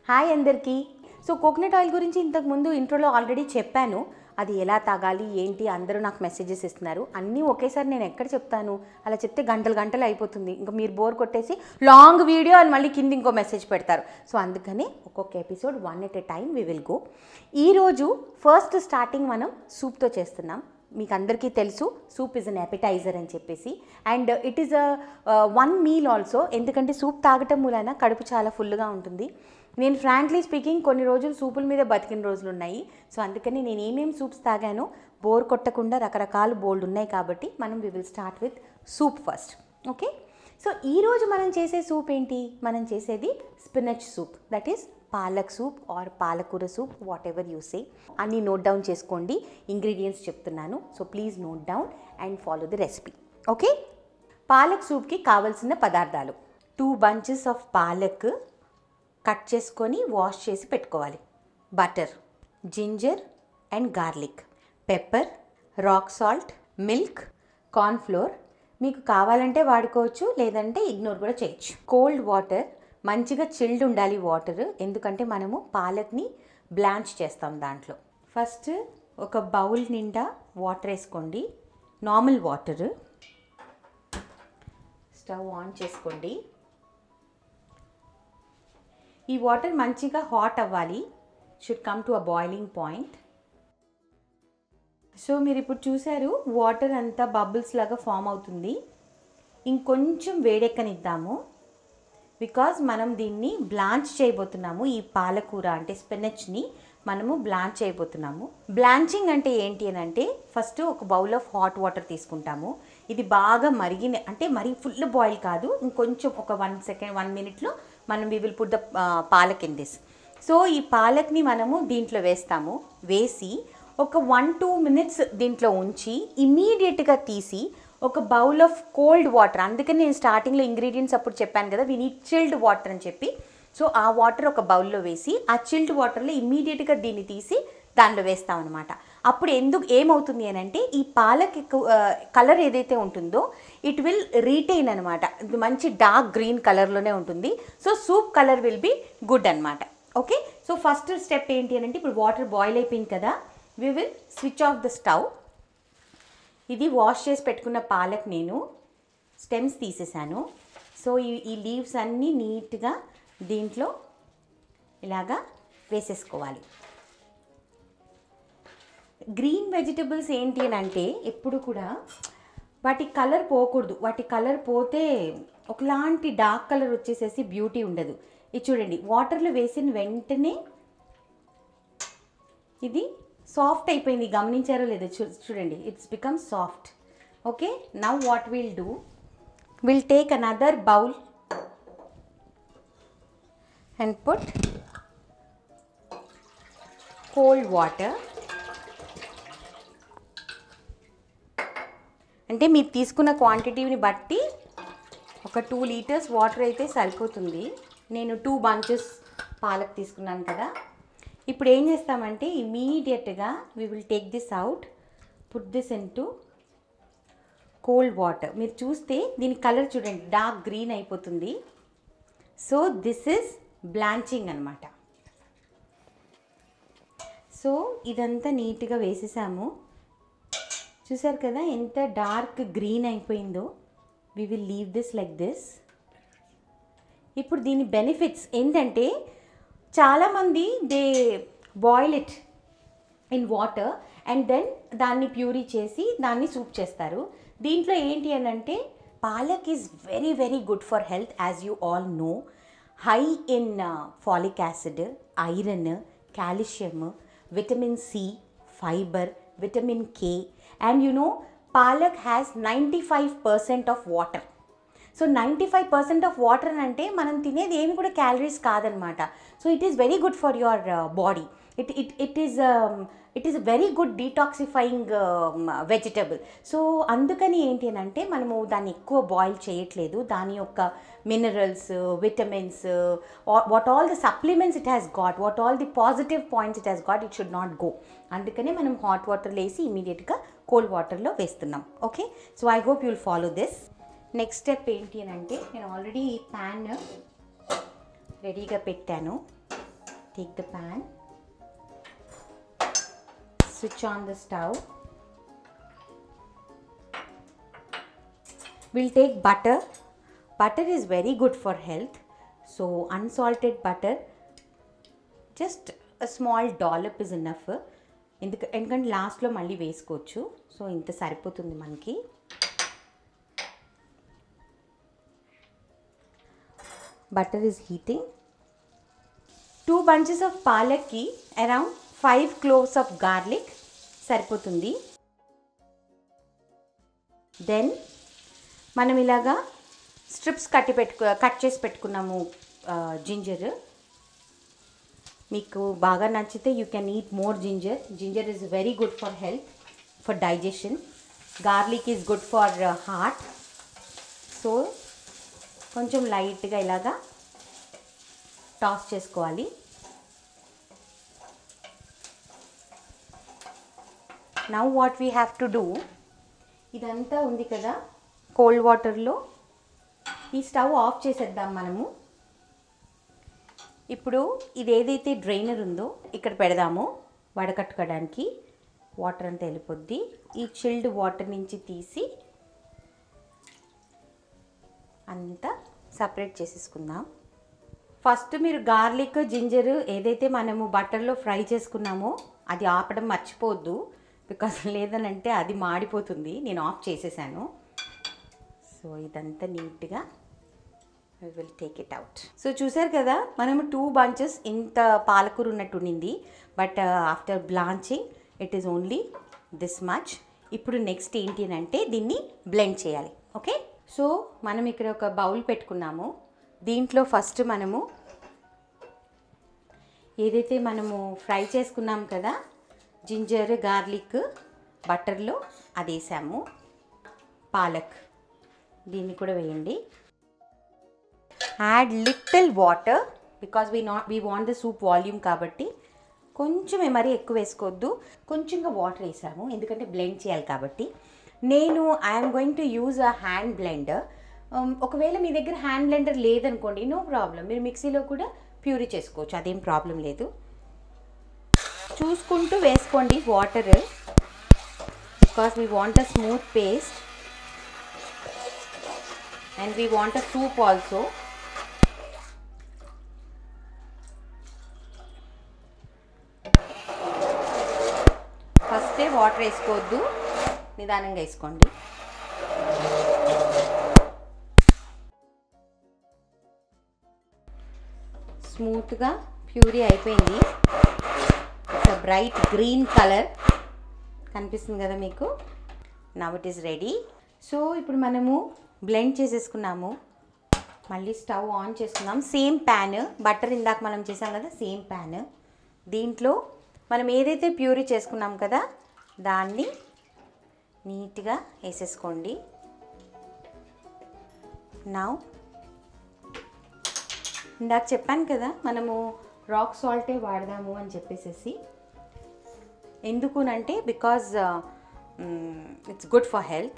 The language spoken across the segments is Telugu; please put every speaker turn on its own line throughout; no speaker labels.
హాయ్ అందరికీ సో కోకోనట్ ఆయిల్ గురించి ఇంతకు ముందు ఇంట్రోలో ఆల్రెడీ చెప్పాను అది ఎలా తాగాలి ఏంటి అందరూ నాకు మెసేజెస్ ఇస్తున్నారు అన్నీ ఒకేసారి నేను ఎక్కడ చెప్తాను అలా చెప్తే గంటలు గంటలు అయిపోతుంది ఇంకా మీరు బోర్ కొట్టేసి లాంగ్ వీడియో అని మళ్ళీ కింద ఇంకో మెసేజ్ పెడతారు సో అందుకనే ఒక్కొక్క episode one at a time we will go ఈరోజు ఫస్ట్ స్టార్టింగ్ మనం సూప్తో చేస్తున్నాం మీకు అందరికీ తెలుసు సూప్ ఇస్ అన్ ఎపిటైజర్ అని చెప్పేసి and it is a one meal also ఎందుకంటే సూప్ తాగటం మూలన కడుపు చాలా ఫుల్గా ఉంటుంది నేను ఫ్రాంక్లీ స్పీకింగ్ కొన్ని రోజులు సూపుల మీద బతికిన రోజులు ఉన్నాయి సో అందుకని నేను ఏమేమి సూప్స్ తాగానో బోర్ కొట్టకుండా రకరకాల బోల్డ్ ఉన్నాయి కాబట్టి మనం we will start with soup first okay so ఈరోజు మనం చేసే సూప్ ఏంటి మనం చేసేది spinach soup that is palak soup or పాలకూర soup whatever you say అన్నీ నోట్ డౌన్ చేసుకోండి ఇంగ్రీడియంట్స్ చెప్తున్నాను so please note down and follow the recipe okay palak సూప్కి కావలసిన పదార్థాలు two bunches of palak cut చేసుకొని వాష్ చేసి పెట్టుకోవాలి butter ginger and garlic pepper rock salt milk cornflour మీకు కావాలంటే వాడుకోవచ్చు లేదంటే ఇగ్నోర్ కూడా చేయొచ్చు కోల్డ్ వాటర్ మంచిగా చిల్డ్ ఉండాలి వాటర్ ఎందుకంటే మనము పాలక్ని బ్లాంచ్ చేస్తాం దాంట్లో ఫస్ట్ ఒక బౌల్ నిండా వాటర్ వేసుకోండి నార్మల్ వాటర్ స్టవ్ ఆన్ చేసుకోండి ఈ వాటర్ మంచిగా హాట్ అవ్వాలి should come to a boiling point so మీరు ఇప్పుడు చూసారు వాటర్ అంతా బబుల్స్ లాగా ఫామ్ అవుతుంది ఇంకొంచెం వేడెక్కనిద్దాము బికాజ్ మనం దీన్ని బ్లాంచ్ చేయబోతున్నాము ఈ పాలకూర అంటే స్పినచ్ని మనము బ్లాంచ్ చేయబోతున్నాము బ్లాంచింగ్ అంటే ఏంటి అని అంటే ఫస్ట్ ఒక బౌల్ ఆఫ్ హాట్ వాటర్ తీసుకుంటాము ఇది బాగా మరిగిన అంటే మరీ ఫుల్ బాయిల్ కాదు ఇంకొంచెం ఒక వన్ సెకండ్ వన్ మినిట్లో మనం we will put the palak in this so ఈ పాలక్ని మనము దీంట్లో వేస్తాము వేసి ఒక వన్ టూ మినిట్స్ దీంట్లో ఉంచి ఇమీడియట్గా తీసి ఒక బౌల్ ఆఫ్ కోల్డ్ వాటర్ అందుకని నేను స్టార్టింగ్లో ఇంగ్రీడియంట్స్ అప్పుడు చెప్పాను కదా వీ నీడ్ చిల్డ్ వాటర్ అని చెప్పి సో ఆ వాటర్ ఒక బౌల్లో వేసి ఆ చిల్డ్ వాటర్లో ఇమీడియట్గా దీన్ని తీసి దానిలో వేస్తాం అనమాట అప్పుడు ఎందుకు ఏమవుతుంది అని అంటే ఈ పాలక్ కలర్ ఏదైతే ఉంటుందో ఇట్ విల్ రీటైన్ అనమాట ఇది మంచి డార్క్ గ్రీన్ కలర్లోనే ఉంటుంది so soup colour will be good అనమాట ఓకే సో ఫస్ట్ స్టెప్ ఏంటి అని అంటే ఇప్పుడు వాటర్ బాయిల్ అయిపోయింది కదా we will switch off the stove ఇది వాష్ చేసి పెట్టుకున్న పాలక్ నేను స్టెమ్స్ తీసేసాను సో ఈ ఈ లీవ్స్ అన్నీ నీట్గా దీంట్లో ఇలాగా వేసేసుకోవాలి గ్రీన్ వెజిటబుల్స్ ఏంటి అని అంటే ఎప్పుడు కూడా వాటి కలర్ పోకూడదు వాటి కలర్ పోతే ఒకలాంటి డార్క్ కలర్ వచ్చేసేసి బ్యూటీ ఉండదు ఇది చూడండి వాటర్లో వేసిన వెంటనే ఇది సాఫ్ట్ అయిపోయింది గమనించారో లేదో చూ చూడండి it's become soft okay now what will do will take another bowl and put cold water అంటే మీరు తీసుకున్న క్వాంటిటీని బట్టి ఒక టూ లీటర్స్ వాటర్ అయితే సరిపోతుంది నేను టూ బంచెస్ పాలక్ తీసుకున్నాను కదా ఇప్పుడు ఏం చేస్తామంటే ఇమీడియట్గా we will take this out put this into cold water మీరు చూస్తే దీని కలర్ చూడండి డార్క్ గ్రీన్ అయిపోతుంది సో దిస్ ఇస్ బ్లాంచింగ్ అనమాట సో ఇదంతా నీట్గా వేసేసాము చూసారు కదా ఎంత డార్క్ గ్రీన్ అయిపోయిందో we will leave this like this ఇప్పుడు దీని బెనిఫిట్స్ ఏంటంటే చాలామంది they boil it in water and then దాన్ని ప్యూరీ చేసి దాన్ని సూప్ చేస్తారు దీంట్లో ఏంటి అని అంటే palak is very very good for health as you all know high in folic acid iron calcium vitamin C fibre vitamin K and you know palak has ninety five percent of water so ninety five percent of water అని అంటే మనం తినేది ఏమి కూడా క్యాలరీస్ కాదనమాట so it is very good for your body it it it is it is very good detoxifying vegetable so అందుకని ఏంటి అని అంటే మనము దాన్ని ఎక్కువ బాయిల్ చేయట్లేదు దాని యొక్క minerals vitamins what all the supplements it has got what all the positive points it has got it should not go అందుకనే మనం హాట్ వాటర్లో వేసి ఇమీడియట్గా కోల్డ్ వాటర్లో వేస్తున్నాం okay so I hope you'll follow this next step ఏంటి అని అంటే నేను ఆల్రెడీ ఈ ప్యాన్ రెడీగా పెట్టాను take the pan switch on the stove we'll take butter butter is very good for health so unsalted butter just small dollop is enough ఎందుకు ఎందుకంటే లాస్ట్లో మళ్ళీ వేసుకోవచ్చు సో ఇంత సరిపోతుంది మనకి butter is heating two bunches of పాలక్కి around five cloves of garlic సరిపోతుంది దెన్ మనం ఇలాగా స్ట్రిప్స్ కట్టి పెట్టుకు కట్ చేసి పెట్టుకున్నాము జింజర్ మీకు బాగా నచ్చితే you can eat more ginger ginger is very good for health for digestion garlic is good for heart so కొంచెం లైట్గా ఇలాగా టాస్ చేసుకోవాలి now what we have to do ఇదంతా ఉంది కదా కోల్డ్ వాటర్లో ఈ స్టవ్ ఆఫ్ చేసేద్దాం మనము ఇప్పుడు ఇది ఏదైతే డ్రైనర్ ఉందో ఇక్కడ పెడదామో వడకట్టుకోవడానికి వాటర్ అంతా వెళ్ళిపోద్ది ఈ చిల్డ్ వాటర్ నుంచి తీసి అంతా సపరేట్ చేసేసుకుందాం ఫస్ట్ మీరు గార్లిక్ జింజర్ ఏదైతే మనము బటర్లో ఫ్రై చేసుకున్నామో అది ఆపడం మర్చిపోవద్దు బికాస్ లేదనంటే అది మాడిపోతుంది నేను ఆఫ్ చేసేసాను సో ఇదంతా నీట్గా we will take it out so చూసారు కదా మనము టూ బంచెస్ ఇంత పాలకూర ఉన్నట్టు ఉండింది but after blanching it is only this much ఇప్పుడు నెక్స్ట్ ఏంటి అని అంటే దీన్ని బ్లెండ్ చేయాలి ఓకే సో మనం ఇక్కడ ఒక బౌల్ పెట్టుకున్నాము దీంట్లో ఫస్ట్ మనము ఏదైతే మనము ఫ్రై చేసుకున్నాం కదా జింజర్ గార్లిక్ బటర్లో అది వేసాము పాలక్ దీన్ని కూడా వేయండి add little water because we not we want the soup volume కాబట్టి కొంచెమే మరీ ఎక్కువ వేసుకోవద్దు కొంచెంగా వాటర్ వేసాము ఎందుకంటే బ్లెండ్ చేయాలి కాబట్టి నేను I'm going to use a hand blender ఒకవేళ మీ దగ్గర హ్యాండ్ బ్లెండర్ లేదనుకోండి నో ప్రాబ్లం మీరు మిక్సీలో కూడా ప్యూరీ చేసుకోవచ్చు అదేం ప్రాబ్లం లేదు చూసుకుంటూ వేసుకోండి water because we want a smooth paste and we want a soup also ఫస్టే వాటర్ వేసుకోవద్దు నిదానంగా వేసుకోండి స్మూత్గా ప్యూరీ అయిపోయింది ఇట్స్ బ్రైట్ గ్రీన్ కలర్ కనిపిస్తుంది కదా మీకు now it is ready so ఇప్పుడు మనము బ్లెండ్ చేసేసుకున్నాము మళ్ళీ స్టవ్ ఆన్ చేసుకుందాం సేమ్ ప్యాన్ బటర్ ఇందాక మనం చేసాం కదా సేమ్ ప్యాన్ దీంట్లో మనం ఏదైతే ప్యూరీ చేసుకున్నాం కదా దాన్ని నీట్గా వేసేసుకోండి నా ఇందాక చెప్పాను కదా మనము రాక్ సాల్టే వాడదాము అని చెప్పేసేసి ఎందుకునంటే because it's good for health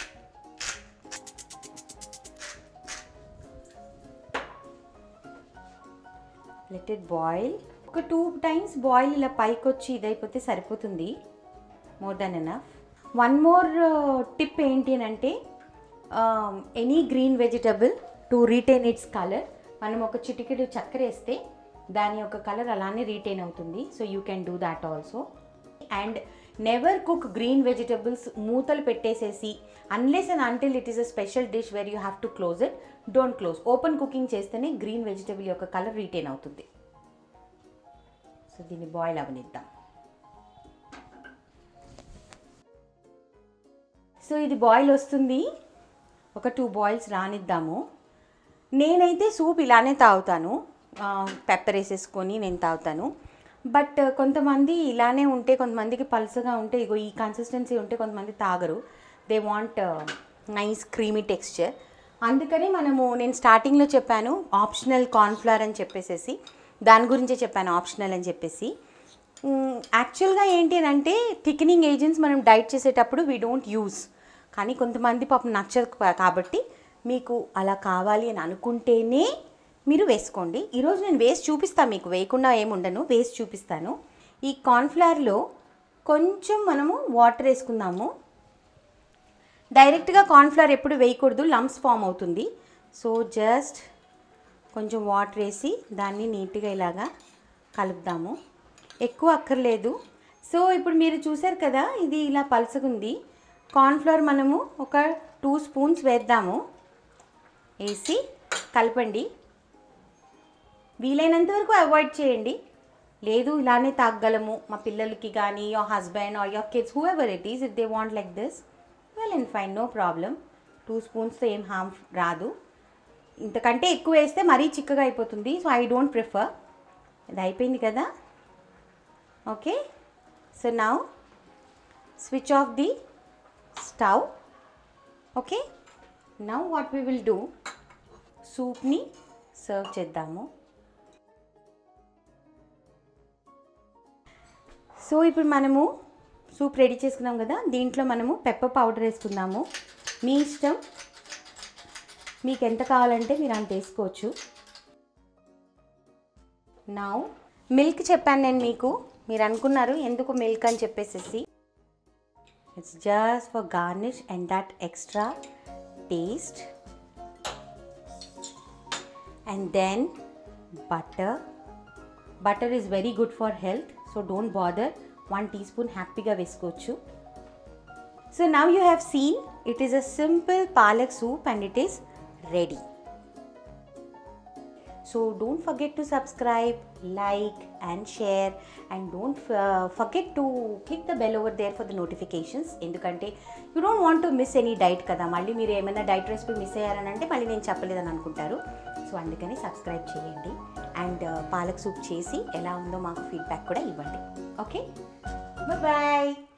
let it boil ఒక టూ టైమ్స్ బాయిల్ ఇలా పైకి వచ్చి ఇదైపోతే సరిపోతుంది more then enough one more tip ఏంటి అని అంటే any green vegetable to retain its colour మనం ఒక చిటికెడు చక్కెర వేస్తే దాని యొక్క కలర్ అలానే రీటైన్ అవుతుంది so you can do that also and never cook green vegetables మూతలు పెట్టేసేసి unless and until it is a special dish where you have to close it don't close open cooking చేస్తేనే గ్రీన్ వెజిటబుల్ యొక్క కలర్ రీటైన్ అవుతుంది సో దీన్ని బాయిల్ అవనిద్దాం సో ఇది బాయిల్ వస్తుంది ఒక టూ బాయిల్స్ రానిద్దాము నేనైతే సూప్ ఇలానే తాగుతాను పెప్పర్ వేసేసుకొని నేను తాగుతాను బట్ కొంతమంది ఇలానే ఉంటే కొంతమందికి పల్సగా ఉంటే ఇగో ఈ కన్సిస్టెన్సీ ఉంటే కొంతమంది తాగరు they want nice creamy texture అందుకని మనము నేను స్టార్టింగ్లో చెప్పాను ఆప్షనల్ కార్న్ఫ్లవర్ అని చెప్పేసేసి దాని గురించే చెప్పాను ఆప్షనల్ అని చెప్పేసి యాక్చువల్గా ఏంటి అని అంటే థిక్నింగ్ ఏజెంట్స్ మనం డైట్ చేసేటప్పుడు వీ డోంట్ యూస్ కానీ కొంతమంది పాపం నచ్చదు కా- కాబట్టి మీకు అలా కావాలి అని అనుకుంటేనే మీరు వేసుకోండి ఈరోజు నేను వేసి చూపిస్తాను మీకు వేయకుండా ఏముండను వేసి చూపిస్తాను ఈ కార్న్ఫ్లవర్లో కొంచెం మనము వాటర్ వేసుకుందాము డైరెక్ట్గా కార్న్ఫ్లవర్ ఎప్పుడు వేయకూడదు లంప్స్ ఫామ్ అవుతుంది సో జస్ట్ కొంచెం వాటర్ వేసి దాన్ని నీట్గా ఇలాగా కలుపుదాము ఎక్కువ అక్కర్లేదు సో ఇప్పుడు మీరు చూసారు కదా ఇది ఇలా పలుసుకుంది కార్న్ఫ్లవర్ మనము ఒక టూ స్పూన్స్ వేద్దాము వేసి కలపండి వీలైనంత వరకు అవాయిడ్ చేయండి లేదు ఇలానే తాగగలము మా పిల్లలకి కానీ your husband or your kids whoever it is if they want like this well and fine no problem two స్పూన్స్తో ఏం హామ్ రాదు ఇంతకంటే ఎక్కువ వేస్తే మరీ చిక్కగా అయిపోతుంది సో ఐ డోంట్ ప్రిఫర్ ఇది అయిపోయింది కదా okay so now switch off the stove okay now what we will do సూప్ని సర్వ్ చేద్దాము సో ఇప్పుడు మనము సూప్ రెడీ చేసుకున్నాం కదా దీంట్లో మనము పెప్పర్ పౌడర్ వేసుకుందాము మీ ఇష్టం మీకు ఎంత కావాలంటే మీరు అంత వేసుకోవచ్చు నా మిల్క్ చెప్పాను నేను మీకు మీరు అనుకున్నారు ఎందుకు మిల్క్ అని చెప్పేసేసి it's just for garnish and that extra taste and then butter butter is very good for health so don't bother one teaspoon హ్యాపీగా వేసుకోవచ్చు so now you have seen it is a simple palak soup and it is ready So don't forget to subscribe, like and share and don't uh, forget to click the bell over there for the notifications ఎందుకంటే you don't want to miss any diet కదా మళ్ళీ మీరు ఏమైనా డైట్ రెసిపీ మిస్ అయ్యారని అంటే మళ్ళీ నేను చెప్పలేదని అనుకుంటారు సో అందుకని సబ్స్క్రైబ్ చేయండి అండ్ పాలక్ సూప్ చేసి ఎలా ఉందో మాకు ఫీడ్బ్యాక్ కూడా ఇవ్వండి ఓకే బాయ్